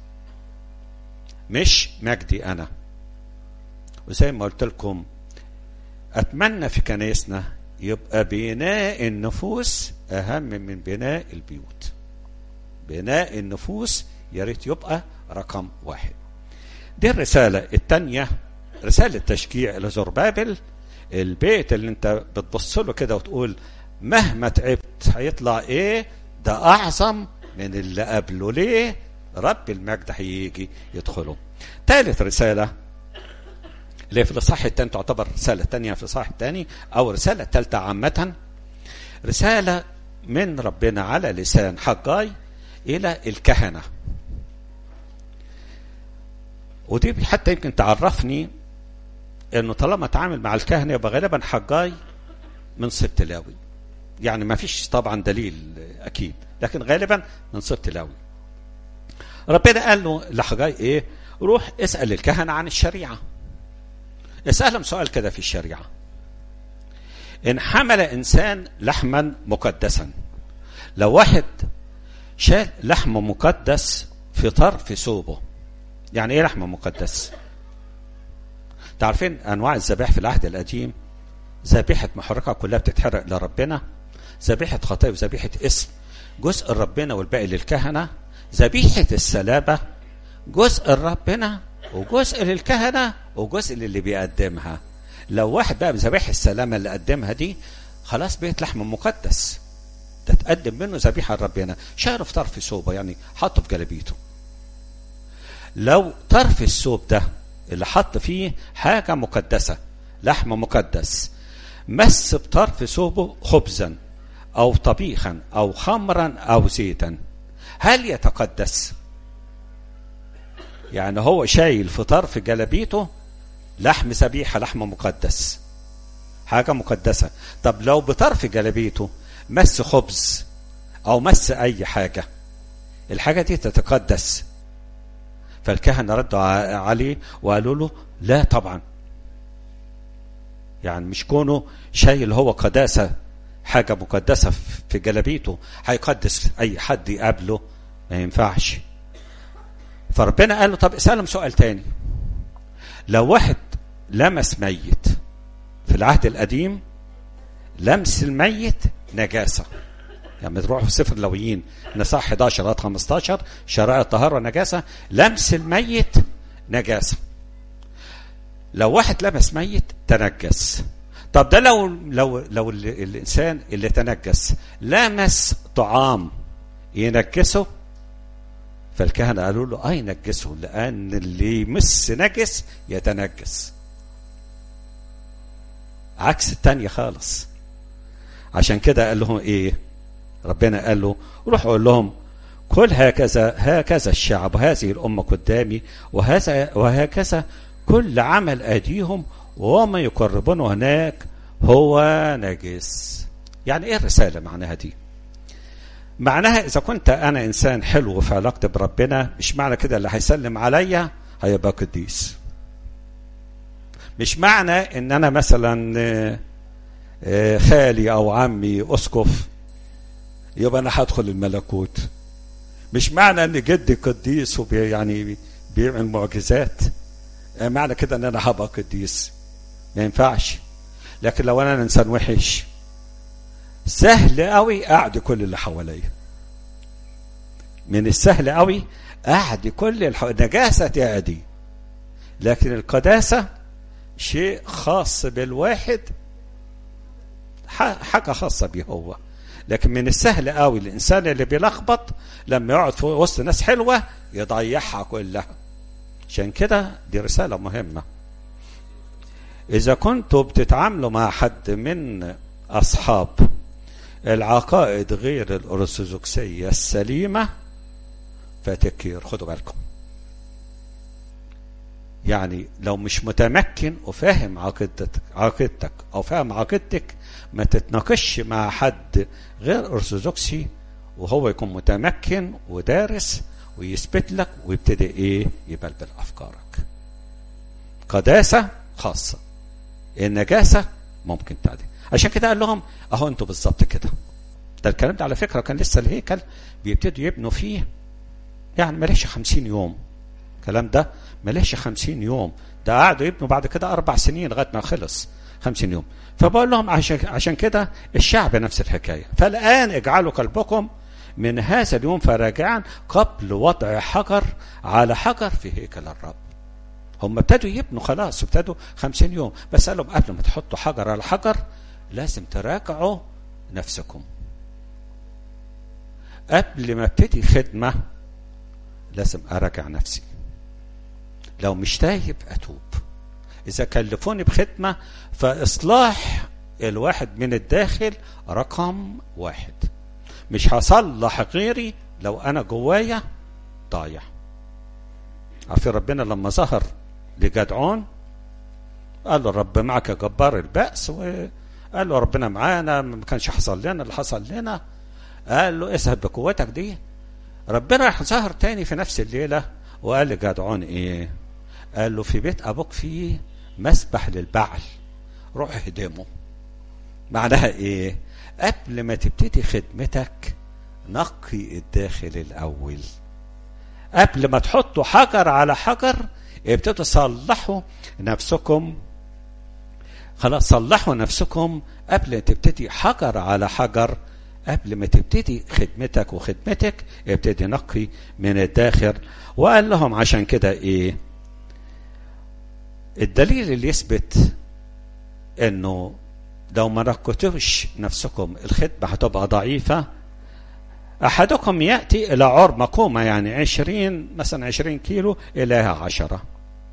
مش مجدي انا وزي ما قلت لكم اتمنى في كنايسنا يبقى بناء النفوس اهم من بناء البيوت بناء النفوس يا ريت يبقى رقم واحد دي الرسالة الثانية رسالة تشجيع لزربابل البيت اللي انت بتبص له كده وتقول مهما تعبت هيطلع ايه ده اعظم من اللي قبله ليه رب المجد هيجي يدخله ثالث رسالة اللي في الاصحاح الثاني تعتبر رسالة ثانية في الاصحاح الثاني او رسالة ثالثة عامة رسالة من ربنا على لسان حجاي الى الكهنة ودي حتى يمكن تعرفني انه طالما اتعامل مع الكهنة يبقى غالبا حجاي من سبط لاوي يعني ما فيش طبعا دليل اكيد لكن غالبا من سبط لاوي ربنا قال له لحجاي ايه روح اسال الكهنه عن الشريعه اسالهم سؤال كده في الشريعه ان حمل انسان لحما مقدسا لو واحد شال لحم مقدس في طرف ثوبه يعني ايه لحم مقدس تعرفين انواع الذبائح في العهد القديم ذبيحة محرقة كلها بتتحرق لربنا ذبيحة خطايا وذبيحة اسم جزء ربنا والباقي للكهنة ذبيحة السلابة جزء ربنا وجزء للكهنة وجزء للي بيقدمها لو واحد بقى بذبائح السلامة اللي قدمها دي خلاص بقت لحم مقدس تتقدم منه ذبيحة لربنا شعره في طرف ثوبه يعني حطه في جلابيته لو طرف الثوب ده اللي حط فيه حاجة مقدسة لحم مقدس مس بطرف ثوبه خبزا أو طبيخا أو خمرا أو زيتا هل يتقدس؟ يعني هو شايل في طرف جلابيته لحم ذبيحة لحم مقدس حاجة مقدسة طب لو بطرف جلابيته مس خبز أو مس أي حاجة الحاجة دي تتقدس فالكهنة ردوا عليه وقالوا له لا طبعا يعني مش كونه شايل هو قداسة حاجة مقدسة في جلابيته هيقدس أي حد يقابله ما ينفعش فربنا قال له طب اسألهم سؤال تاني لو واحد لمس ميت في العهد القديم لمس الميت نجاسة يعني تروحوا في سفر اللويين نصح 11 عدد 15 شرائع الطهارة نجاسة لمس الميت نجاسة لو واحد لمس ميت تنجس طب ده لو لو لو الانسان اللي تنجس لمس طعام ينجسه فالكهنه قالوا له اه ينجسه لان اللي يمس نجس يتنجس عكس التانية خالص عشان كده قال لهم ايه ربنا قال له روح قول لهم كل هكذا هكذا الشعب هذه الأمة قدامي وهذا وهكذا كل عمل أيديهم وما يقربونه هناك هو نجس يعني ايه الرسالة معناها دي معناها اذا كنت انا انسان حلو في علاقتي بربنا مش معنى كده اللي هيسلم عليا هيبقى قديس مش معنى ان انا مثلا خالي او عمي اسقف يبقى انا هدخل الملكوت مش معنى ان جدي قديس وبي يعني بيعمل معجزات معنى كده ان انا هبقى قديس ما ينفعش لكن لو انا انسان وحش سهل قوي اعد كل اللي حواليا من السهل قوي اعد كل الحو... نجاسه تعدي لكن القداسه شيء خاص بالواحد حاجه خاصه بيه هو لكن من السهل قوي الانسان اللي بيلخبط لما يقعد في وسط ناس حلوه يضيعها كلها عشان كده دي رساله مهمه اذا كنتوا بتتعاملوا مع حد من اصحاب العقائد غير الارثوذكسيه السليمه فتكير خدوا بالكم يعني لو مش متمكن وفاهم عقيدتك عقيدتك او فاهم عقيدتك ما تتناقش مع حد غير ارثوذكسي وهو يكون متمكن ودارس ويثبت لك ويبتدي ايه يبلبل افكارك قداسه خاصه النجاسه ممكن تعدي عشان كده قال لهم اهو انتوا بالظبط كده ده الكلام ده على فكره كان لسه الهيكل بيبتدوا يبنوا فيه يعني ماليش خمسين يوم الكلام ده ماليش خمسين يوم ده قعدوا يبنوا بعد كده أربع سنين لغاية ما خلص خمسين يوم فبقول لهم عشان, عشان كده الشعب نفس الحكاية فالآن اجعلوا قلبكم من هذا اليوم فراجعا قبل وضع حجر على حجر في هيكل الرب هم ابتدوا يبنوا خلاص ابتدوا خمسين يوم بس قال لهم قبل ما تحطوا حجر على حجر لازم تراجعوا نفسكم قبل ما ابتدي خدمة لازم أراجع نفسي لو مش تايب أتوب إذا كلفوني بخدمة فإصلاح الواحد من الداخل رقم واحد مش هصلح غيري لو أنا جوايا ضايع عارفين ربنا لما ظهر لجدعون قال له الرب معك يا جبار البأس وقال له ربنا معانا ما كانش حصل لنا اللي حصل لنا قال له اذهب بقوتك دي ربنا راح ظهر تاني في نفس الليلة وقال لجدعون ايه قال له في بيت ابوك فيه مسبح للبعل روح اهدمه معناها ايه قبل ما تبتدي خدمتك نقي الداخل الاول قبل ما تحطوا حجر على حجر ابتدوا صلحوا نفسكم خلاص صلحوا نفسكم قبل ما تبتدي حجر على حجر قبل ما تبتدي خدمتك وخدمتك ابتدي نقي من الداخل وقال لهم عشان كده ايه الدليل اللي يثبت انه لو ما نقيتوش نفسكم الخدمة هتبقى ضعيفة أحدكم يأتي إلى عر مقومة يعني عشرين مثلا عشرين كيلو إليها عشرة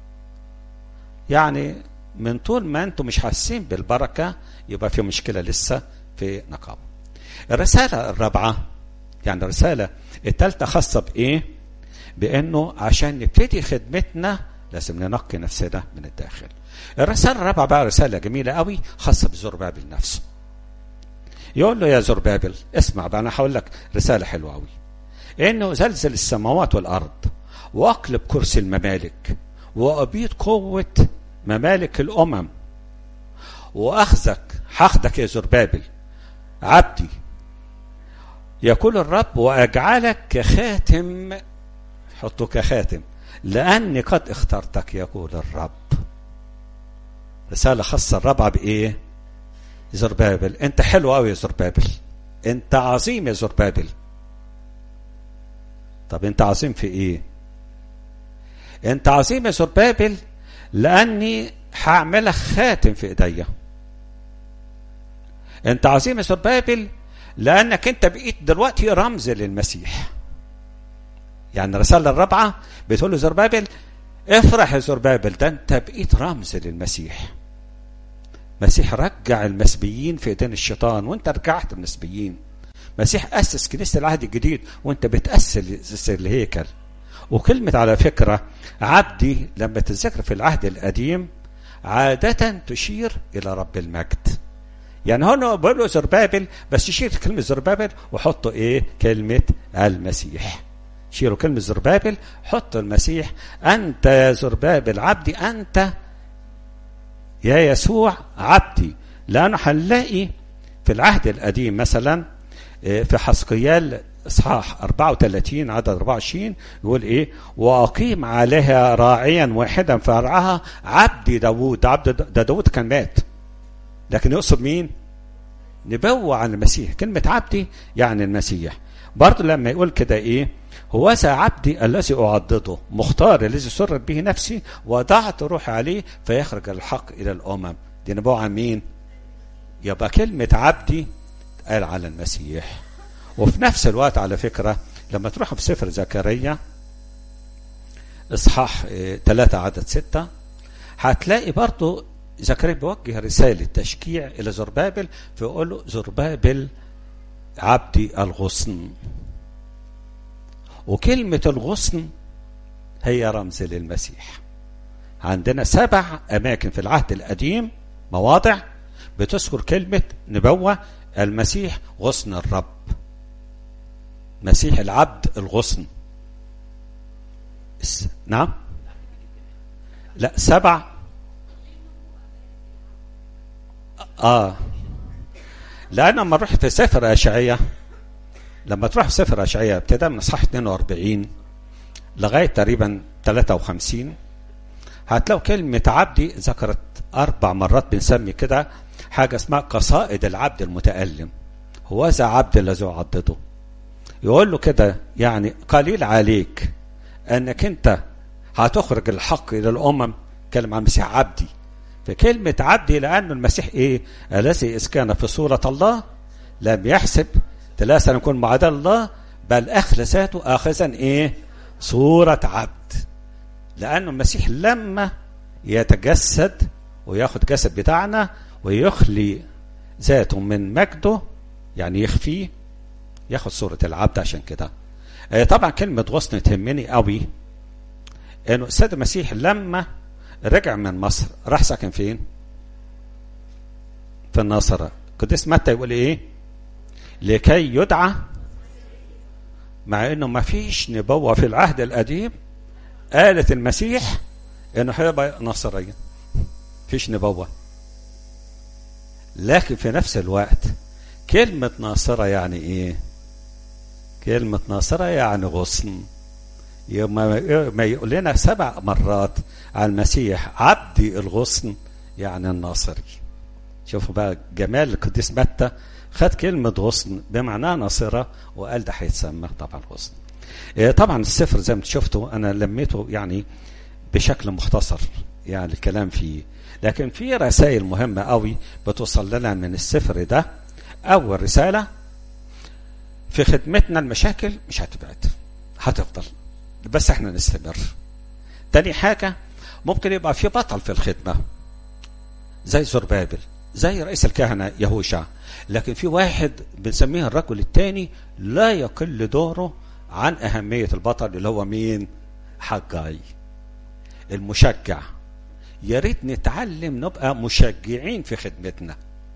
يعني من طول ما أنتم مش حاسين بالبركة يبقى في مشكلة لسه في نقابة الرسالة الرابعة يعني الرسالة الثالثة خاصة بإيه؟ بأنه عشان نبتدي خدمتنا لازم ننقي نفسنا من الداخل. الرسالة الرابعة بقى رسالة جميلة قوي خاصة بزربابل نفسه. يقول له يا زربابل اسمع بقى أنا هقول لك رسالة حلوة قوي. إنه زلزل السماوات والأرض وأقلب كرسي الممالك وأبيد قوة ممالك الأمم وأخذك هاخدك يا زربابل عبدي يقول الرب واجعلك كخاتم حطه كخاتم لاني قد اخترتك يقول الرب رساله خاصه الرابعه بايه زربابل انت حلو قوي يا زربابل انت عظيم يا زربابل طب انت عظيم في ايه انت عظيم يا زربابل لاني هعملك خاتم في ايديا انت عظيم يا زربابل لانك انت بقيت دلوقتي رمز للمسيح يعني الرساله الرابعه بتقول له زربابل افرح يا زربابل ده انت بقيت رمز للمسيح مسيح رجع المسبيين في ايدين الشيطان وانت رجعت المسبيين مسيح اسس كنيسه العهد الجديد وانت بتاسس الهيكل وكلمه على فكره عبدي لما تتذكر في العهد القديم عادة تشير إلى رب المجد يعني هون بيقولوا زربابل بس يشيل كلمة زربابل وحطوا إيه كلمة المسيح شيلوا كلمة زربابل حطوا المسيح أنت يا زربابل عبدي أنت يا يسوع عبدي لأنه هنلاقي في العهد القديم مثلا في حسقيال اصحاح 34 عدد 24 يقول ايه واقيم عليها راعيا واحدا فارعها عبدي داوود عبد ده داوود كان مات لكن يقصد مين نبوة عن المسيح كلمة عبدي يعني المسيح برضه لما يقول كده ايه هو عبدي الذي أعضده مختار الذي سرت به نفسي وضعت روحي عليه فيخرج الحق إلى الأمم دي نبوة عن مين يبقى كلمة عبدي قال على المسيح وفي نفس الوقت على فكرة لما تروحوا في سفر زكريا اصحاح ثلاثة عدد ستة هتلاقي برضو زكريا بيوجه رسالة تشجيع إلى زربابل فيقول له زربابل عبدي الغصن وكلمة الغصن هي رمز للمسيح عندنا سبع أماكن في العهد القديم مواضع بتذكر كلمة نبوة المسيح غصن الرب مسيح العبد الغصن نعم لا سبع اه لان لما نروح في سفر اشعياء لما تروح في سفر اشعياء ابتدى من اصحاح 42 لغايه تقريبا 53 هتلاقوا كلمه عبدي ذكرت اربع مرات بنسمي كده حاجه اسمها قصائد العبد المتالم هو ذا عبد الذي يعضده يقول له كده يعني قليل عليك انك انت هتخرج الحق الى الامم كلمة عن المسيح عبدي فكلمة عبدي لأن المسيح إيه الذي إذ كان في صورة الله لم يحسب ثلاثة أن يكون معادل الله بل أخلى ذاته آخذا إيه صورة عبد لأن المسيح لما يتجسد وياخد جسد بتاعنا ويخلي ذاته من مجده يعني يخفيه ياخد صورة العبد عشان كده آه طبعا كلمة غصن تهمني قوي انه السيد المسيح لما رجع من مصر راح ساكن فين في الناصرة قديس متى يقول ايه لكي يدعى مع انه ما فيش نبوة في العهد القديم قالت المسيح انه هيبقى ناصريا فيش نبوة لكن في نفس الوقت كلمة ناصرة يعني ايه كلمة ناصرة يعني غصن ما يقول لنا سبع مرات على المسيح عبدي الغصن يعني الناصري شوفوا بقى جمال القديس متى خد كلمة غصن بمعناها ناصرة وقال ده هيتسمى طبعا غصن طبعا السفر زي ما شفتوا أنا لميته يعني بشكل مختصر يعني الكلام فيه لكن في رسائل مهمة قوي بتوصل لنا من السفر ده أول رسالة في خدمتنا المشاكل مش هتبعد هتفضل بس احنا نستمر تاني حاجة ممكن يبقى في بطل في الخدمة زي زربابل زي رئيس الكهنة يهوشع لكن في واحد بنسميه الرجل الثاني لا يقل دوره عن أهمية البطل اللي هو مين حجاي المشجع يا ريت نتعلم نبقى مشجعين في خدمتنا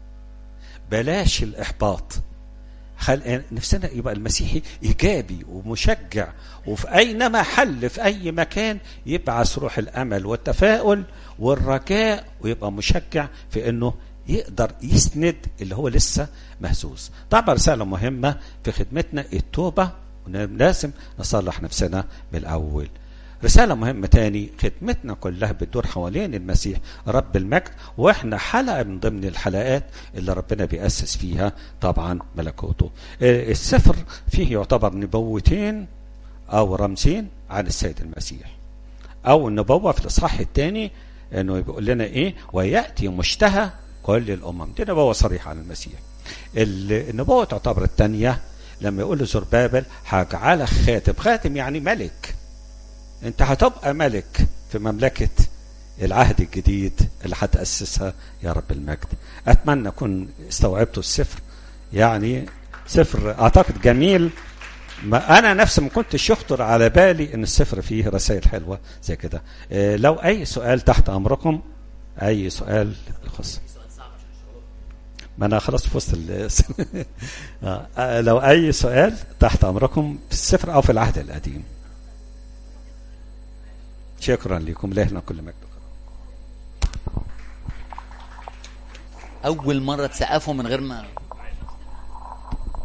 بلاش الإحباط خل... نفسنا يبقى المسيحي ايجابي ومشجع وفي اينما حل في اي مكان يبعث روح الامل والتفاؤل والرجاء ويبقى مشجع في انه يقدر يسند اللي هو لسه مهزوز طبعا رساله مهمه في خدمتنا التوبه لازم نصلح نفسنا من الاول رسالة مهمة تاني خدمتنا كلها بتدور حوالين المسيح رب المجد واحنا حلقة من ضمن الحلقات اللي ربنا بيأسس فيها طبعا ملكوته السفر فيه يعتبر نبوتين او رمزين عن السيد المسيح او النبوة في الاصحاح الثاني انه بيقول لنا ايه ويأتي مشتهى كل الامم دي نبوة صريحة عن المسيح النبوة تعتبر الثانية لما يقول لزربابل هجعلك خاتم خاتم يعني ملك انت هتبقى ملك في مملكة العهد الجديد اللي هتأسسها يا رب المجد أتمنى أكون استوعبتوا السفر يعني سفر أعتقد جميل ما أنا نفسي ما كنتش يخطر على بالي إن السفر فيه رسائل حلوة زي كده اه لو أي سؤال تحت أمركم اي سؤال يخص ما انا خلاص في وسط ال آه، آه، لو اي سؤال تحت امركم في السفر او في العهد القديم شكرا لكم لهنا كل مجد اول مره تسقفوا من غير ما